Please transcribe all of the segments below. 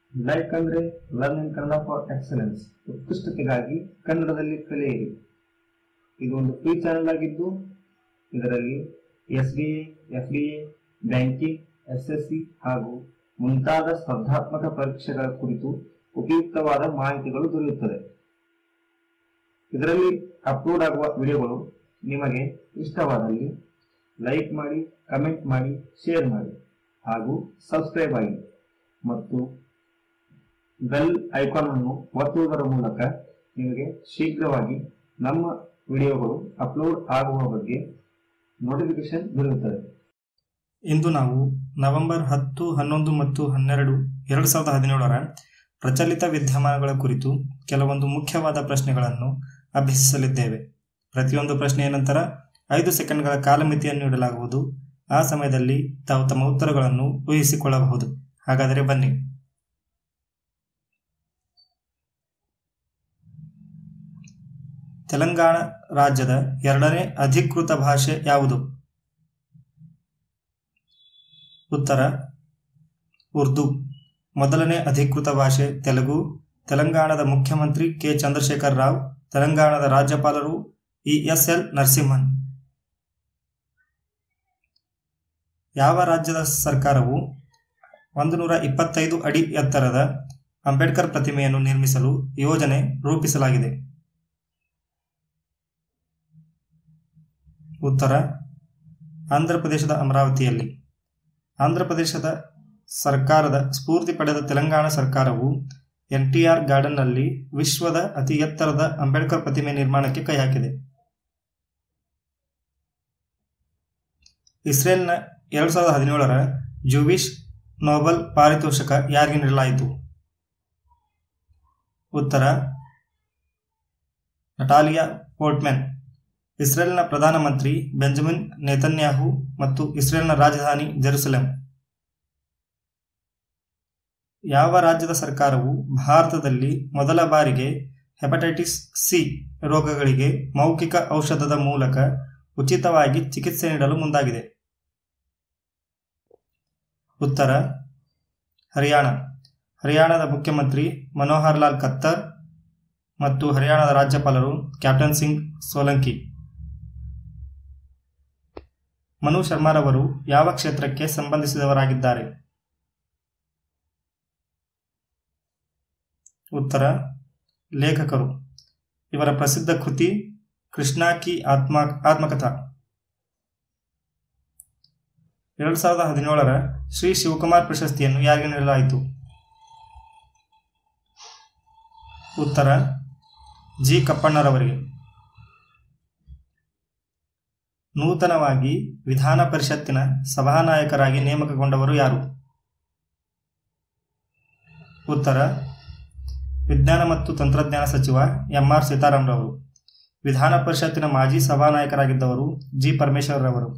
like ಅಂದ್ರೆ learn in Kannada for excellence ಉತ್ಕೃಷ್ಟತೆಗಾಗಿ ಕನ್ನಡದಲ್ಲಿ ಕಲಿಯಿರಿ ಇದು ಒಂದು ಫ್ರೀ ಚಾನೆಲ್ ಆಗಿದ್ದು ಇದರಲ್ಲಿ S D A F D A banking S S C ಹಾಗೂ ಮುಂತಾದ ಸ್ಪರ್ಧಾತ್ಮಕ ಪರೀಕ್ಷೆಗಳ ಕುರಿತು ಉಪಯುಕ್ತವಾದ ಮಾಹಿತಿಗಳು ದೊರೆಯುತ್ತದೆ ಇದರಲ್ಲಿ ಅಪ್ಲೋಡ್ ಆಗುವ ವಿಡಿಯೋಗಳು ನಿಮಗೆ ಇಷ್ಟವಾದಲ್ಲಿ ಲೈಕ್ ಮಾಡಿ ಕಮೆಂಟ್ ಮಾಡಿ ಶೇರ್ ಮಾಡಿ ಹಾಗೂ ಸಬ್ಸ್ಕ್ರೈಬ್ ಆಗಿ ಮತ್ತು ಬೆಲ್ ಐಕಾನ್ ಅನ್ನು ಒತ್ತುವುದರ ಮೂಲಕ ನಿಮಗೆ ಶೀಘ್ರವಾಗಿ ನಮ್ಮ ವಿಡಿಯೋಗಳು ಅಪ್ಲೋಡ್ ಆಗುವ ಬಗ್ಗೆ ನೋಟಿಫಿಕೇಶನ್ ದೊರೆಯುತ್ತದೆ ಇಂದು ನಾವು ನವೆಂಬರ್ ಹತ್ತು ಹನ್ನೊಂದು ಮತ್ತು ಹನ್ನೆರಡು ಎರಡು ಸಾವಿರದ ಹದಿನೇಳರ ಪ್ರಚಲಿತ ವಿದ್ಯಮಾನಗಳ ಕುರಿತು ಕೆಲವೊಂದು ಮುಖ್ಯವಾದ ಪ್ರಶ್ನೆಗಳನ್ನು ಅಭ್ಯಸಿಸಲಿದ್ದೇವೆ ಪ್ರತಿಯೊಂದು ಪ್ರಶ್ನೆಯ ನಂತರ ಐದು ಸೆಕೆಂಡ್ಗಳ ಕಾಲಮಿತಿಯನ್ನು ನೀಡಲಾಗುವುದು ಆ ಸಮಯದಲ್ಲಿ ತಾವು ತಮ್ಮ ಉತ್ತರಗಳನ್ನು ಊಹಿಸಿಕೊಳ್ಳಬಹುದು ಹಾಗಾದರೆ ಬನ್ನಿ ತೆಲಂಗಾಣ ರಾಜ್ಯದ ಎರಡನೇ ಅಧಿಕೃತ ಭಾಷೆ ಯಾವುದು ಉತ್ತರ ಉರ್ದು ಮೊದಲನೇ ಅಧಿಕೃತ ಭಾಷೆ ತೆಲುಗು ತೆಲಂಗಾಣದ ಮುಖ್ಯಮಂತ್ರಿ ಕೆ ಚಂದ್ರಶೇಖರ್ ರಾವ್ ತೆಲಂಗಾಣದ ರಾಜ್ಯಪಾಲರು ಇ ಎಸ್ ಎಲ್ ನರಸಿಂಹನ್ ಯಾವ ರಾಜ್ಯದ ಸರ್ಕಾರವು ಒಂದು ನೂರ ಇಪ್ಪತ್ತೈದು ಅಡಿ ಎತ್ತರದ ಅಂಬೇಡ್ಕರ್ ಪ್ರತಿಮೆಯನ್ನು ನಿರ್ಮಿಸಲು ಯೋಜನೆ ರೂಪಿಸಲಾಗಿದೆ ಉತ್ತರ ಆಂಧ್ರಪ್ರದೇಶದ ಅಮರಾವತಿಯಲ್ಲಿ ಆಂಧ್ರಪ್ರದೇಶದ ಸರ್ಕಾರದ ಸ್ಫೂರ್ತಿ ಪಡೆದ ತೆಲಂಗಾಣ ಸರ್ಕಾರವು ಎನ್ಟಿಆರ್ ಗಾರ್ಡನ್ನಲ್ಲಿ ವಿಶ್ವದ ಅತಿ ಎತ್ತರದ ಅಂಬೇಡ್ಕರ್ ಪ್ರತಿಮೆ ನಿರ್ಮಾಣಕ್ಕೆ ಕೈ ಹಾಕಿದೆ ಇಸ್ರೇಲ್ನ ಎರಡು ಸಾವಿರದ ಹದಿನೇಳರ ಜೂವಿಶ್ ನೋಬೆಲ್ ಪಾರಿತೋಷಕ ಯಾರಿಗೆ ನೀಡಲಾಯಿತು ಉತ್ತರ ನಟಾಲಿಯಾ ಪೋರ್ಟ್ಮೆನ್ ಇಸ್ರೇಲ್ನ ಪ್ರಧಾನಮಂತ್ರಿ ಬೆಂಜಮಿನ್ ನೇತನ್ಯಾಹು ಮತ್ತು ಇಸ್ರೇಲ್ನ ರಾಜಧಾನಿ ಜೆರುಸಲೆಂ ಯಾವ ರಾಜ್ಯದ ಸರ್ಕಾರವು ಭಾರತದಲ್ಲಿ ಮೊದಲ ಬಾರಿಗೆ ಹೆಪಟೈಟಿಸ್ ಸಿ ರೋಗಗಳಿಗೆ ಮೌಖಿಕ ಔಷಧದ ಮೂಲಕ ಉಚಿತವಾಗಿ ಚಿಕಿತ್ಸೆ ನೀಡಲು ಮುಂದಾಗಿದೆ ಉತ್ತರ ಹರಿಯಾಣ ಹರಿಯಾಣದ ಮುಖ್ಯಮಂತ್ರಿ ಮನೋಹರ್ ಲಾಲ್ ಖತ್ತರ್ ಮತ್ತು ಹರಿಯಾಣದ ರಾಜ್ಯಪಾಲರು ಕ್ಯಾಪ್ಟನ್ ಸಿಂಗ್ ಸೋಲಂಕಿ ಮನು ಶರ್ಮಾರವರು ಯಾವ ಕ್ಷೇತ್ರಕ್ಕೆ ಸಂಬಂಧಿಸಿದವರಾಗಿದ್ದಾರೆ ಉತ್ತರ ಲೇಖಕರು ಇವರ ಪ್ರಸಿದ್ಧ ಕೃತಿ ಕೃಷ್ಣಾ ಕಿ ಆತ್ಮ ಆತ್ಮಕಥಾ ಎರಡು ಸಾವಿರದ ಹದಿನೇಳರ ಶ್ರೀ ಶಿವಕುಮಾರ್ ಪ್ರಶಸ್ತಿಯನ್ನು ಯಾರಿಗೆ ನೀಡಲಾಯಿತು ಉತ್ತರ ಜಿ ಕಪ್ಪಣ್ಣರವರಿಗೆ ನೂತನವಾಗಿ ವಿಧಾನ ಪರಿಷತ್ತಿನ ಸಭಾನಾಯಕರಾಗಿ ನೇಮಕಗೊಂಡವರು ಯಾರು ಉತ್ತರ ವಿಜ್ಞಾನ ಮತ್ತು ತಂತ್ರಜ್ಞಾನ ಸಚಿವ ಎಂಆರ್ ಸೀತಾರಾಮ್ರವರು ವಿಧಾನ ಪರಿಷತ್ತಿನ ಮಾಜಿ ಸಭಾನಾಯಕರಾಗಿದ್ದವರು ಜಿ ಪರಮೇಶ್ವರ್ರವರು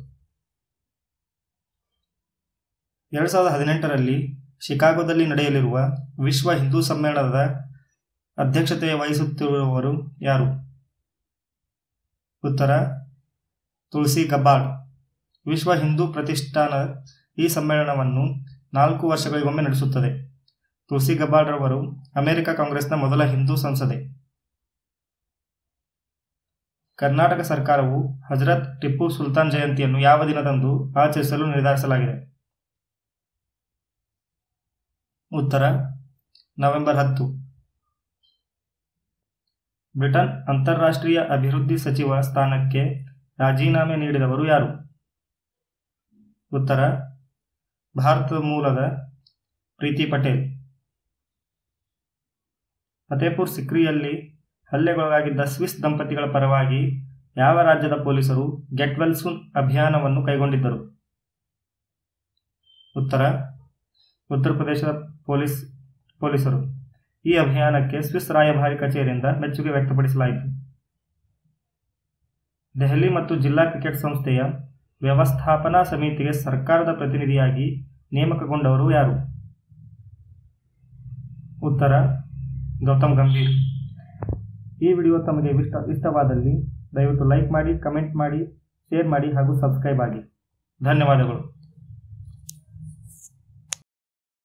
ಎರಡು ಸಾವಿರದ ಹದಿನೆಂಟರಲ್ಲಿ ಶಿಕಾಗೋದಲ್ಲಿ ನಡೆಯಲಿರುವ ವಿಶ್ವ ಹಿಂದೂ ಸಮ್ಮೇಳನದ ಅಧ್ಯಕ್ಷತೆ ವಹಿಸುತ್ತಿರುವವರು ಯಾರು ಉತ್ತರ ತುಳಸಿ ಗಬ್ಬಾರ್ಡ್ ವಿಶ್ವ ಹಿಂದೂ ಪ್ರತಿಷ್ಠಾನ ಈ ಸಮ್ಮೇಳನವನ್ನು ನಾಲ್ಕು ವರ್ಷಗಳಿಗೊಮ್ಮೆ ನಡೆಸುತ್ತದೆ ತುಳಸಿ ಗಬ್ಬಾರ್ಡ್ರವರು ಅಮೆರಿಕ ಕಾಂಗ್ರೆಸ್ನ ಮೊದಲ ಹಿಂದೂ ಸಂಸದೆ ಕರ್ನಾಟಕ ಸರ್ಕಾರವು ಹಜರತ್ ಟಿಪ್ಪು ಸುಲ್ತಾನ್ ಜಯಂತಿಯನ್ನು ಯಾವ ದಿನದಂದು ಆಚರಿಸಲು ನಿರ್ಧರಿಸಲಾಗಿದೆ ಉತ್ತರ ನವೆಂಬರ್ ಹತ್ತು ಬ್ರಿಟನ್ ಅಂತಾರಾಷ್ಟ್ರೀಯ ಅಭಿವೃದ್ಧಿ ಸಚಿವ ಸ್ಥಾನಕ್ಕೆ ರಾಜೀನಾಮೆ ನೀಡಿದವರು ಯಾರು ಉತ್ತರ ಭಾರತದ ಮೂಲದ ಪ್ರೀತಿ ಪಟೇಲ್ ಫತೇಪುರ್ ಸಿಕ್ರಿಯಲ್ಲಿ ಹಲ್ಲೆಗೊಳಗಾಗಿದ್ದ ಸ್ವಿಸ್ ದಂಪತಿಗಳ ಪರವಾಗಿ ಯಾವ ರಾಜ್ಯದ ಪೊಲೀಸರು ಗೆಟ್ ವೆಲ್ ಸೂನ್ ಅಭಿಯಾನವನ್ನು ಕೈಗೊಂಡಿದ್ದರು ಉತ್ತರ ಉತ್ತರ ಪ್ರದೇಶದ ಪೊಲೀಸ್ ಪೊಲೀಸರು ಈ ಅಭಿಯಾನಕ್ಕೆ ಸ್ವಿಸ್ ರಾಯಭಾರಿ ಕಚೇರಿಯಿಂದ ಮೆಚ್ಚುಗೆ ವ್ಯಕ್ತಪಡಿಸಲಾಯಿತು ದೆಹಲಿ ಮತ್ತು ಜಿಲ್ಲಾ ಕ್ರಿಕೆಟ್ ಸಂಸ್ಥೆಯ ವ್ಯವಸ್ಥಾಪನಾ ಸಮಿತಿಗೆ ಸರ್ಕಾರದ ಪ್ರತಿನಿಧಿಯಾಗಿ ನೇಮಕಗೊಂಡವರು ಯಾರು ಉತ್ತರ ಗೌತಮ್ ಗಂಭೀರ್ ಈ ವಿಡಿಯೋ ತಮಗೆ ಇಷ್ಟ ಇಷ್ಟವಾದಲ್ಲಿ ದಯವಿಟ್ಟು ಲೈಕ್ ಮಾಡಿ ಕಮೆಂಟ್ ಮಾಡಿ ಶೇರ್ ಮಾಡಿ ಹಾಗೂ ಸಬ್ಸ್ಕ್ರೈಬ್ ಆಗಿ ಧನ್ಯವಾದಗಳು